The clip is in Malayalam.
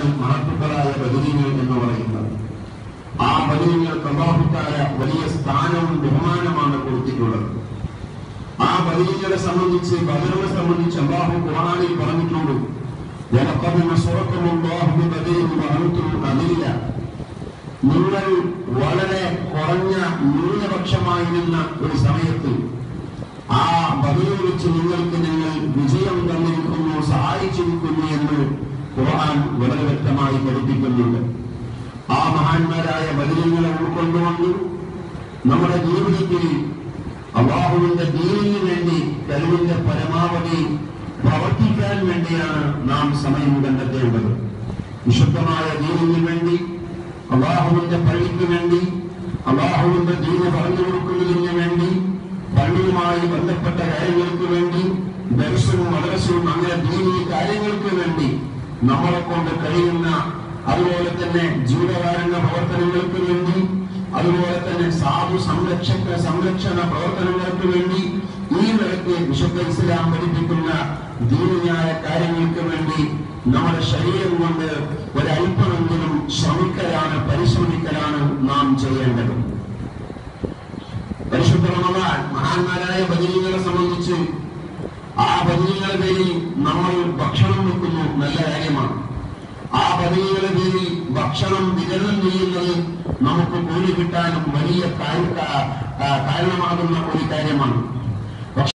മഹത്തുക്കളായ ബദരീങ്ങൾ എന്ന് പറയുന്നത് ആ ബദരീങ്ങൾക്ക് അള്ളാഹുത്താല വലിയ സ്ഥാനവും ബഹുമാനമാണ് കൊടുത്തിട്ടുള്ളത് ആ ബദരീങ്ങളെ സംബന്ധിച്ച് ബദറിനെ സംബന്ധിച്ച് അള്ളാഹു ഖുർആനിൽ പറഞ്ഞിട്ടുണ്ട് وَلَقَدْ نَصَرَكُمُ اللَّهُ بِبَدْرٍ وَأَنْتُمْ أَذِلَّةٌ നിങ്ങൾ വളരെ കുറഞ്ഞ ന്യൂനപക്ഷമായിരുന്ന ഒരു സമയത്ത് ആ ബദലിൽ വെച്ച് നിങ്ങൾക്ക് ഞങ്ങൾ വിജയം തന്നിരിക്കുന്നു സഹായിച്ചിരിക്കുന്നു എന്ന് ഖുർആൻ വളരെ വ്യക്തമായി പഠിപ്പിക്കുന്നുണ്ട് ആ മഹാന്മാരായ ബദലിങ്ങളെ ഉൾക്കൊണ്ടുകൊണ്ട് നമ്മുടെ ജീവിതത്തിൽ അള്ളാഹുവിന്റെ ദീനിന് വേണ്ടി കഴിവിന്റെ പരമാവധി പ്രവർത്തിക്കാൻ വേണ്ടിയാണ് നാം സമയം കണ്ടെത്തേണ്ടത് വിശുദ്ധമായ ദീനിന് വേണ്ടി അള്ളാഹുവിന്റെ പള്ളിക്ക് വേണ്ടി അള്ളാഹുവിന്റെ ദീന പറഞ്ഞു കൊടുക്കുന്നതിന് വേണ്ടി പള്ളിയുമായി ബന്ധപ്പെട്ട കാര്യങ്ങൾക്ക് വേണ്ടി ദർശനവും മദ്രസവും അങ്ങനെ ദീനീ കാര്യങ്ങൾക്ക് വേണ്ടി നമ്മളെ കൊണ്ട് കഴിയുന്ന അതുപോലെ തന്നെ ജീവകാരുണ്യ പ്രവർത്തനങ്ങൾക്ക് വേണ്ടി അതുപോലെ തന്നെ സാധു സംരക്ഷക സംരക്ഷണ പ്രവർത്തനങ്ങൾക്ക് വേണ്ടി ഈ നിലയ്ക്ക് വിശുദ്ധ ഇസ്ലാം പഠിപ്പിക്കുന്ന ദീനന്യായ കാര്യങ്ങൾക്ക് വേണ്ടി നമ്മുടെ ശരീരം കൊണ്ട് ഒരല്പമെങ്കിലും ശ്രമിക്കലാണ് പരിശ്രമിക്കലാണ് നാം ചെയ്യേണ്ടത് പരിശുദ്ധ റമദാൻ മഹാന്മാരായ ബദരീങ്ങളെ സംബന്ധിച്ച് ആ ബദരീങ്ങളെ പേരിൽ നമ്മൾ ഭക്ഷണം വെക്കുന്നു നല്ല കാര്യമാണ് ആ ബദരീങ്ങളെ പേരിൽ ഭക്ഷണം വിതരണം ചെയ്യുന്നത് നമുക്ക് കൂലി കിട്ടാനും വലിയ കാര- കാ- ആ, കാരണമാകുന്ന ഒരു കാര്യമാണ്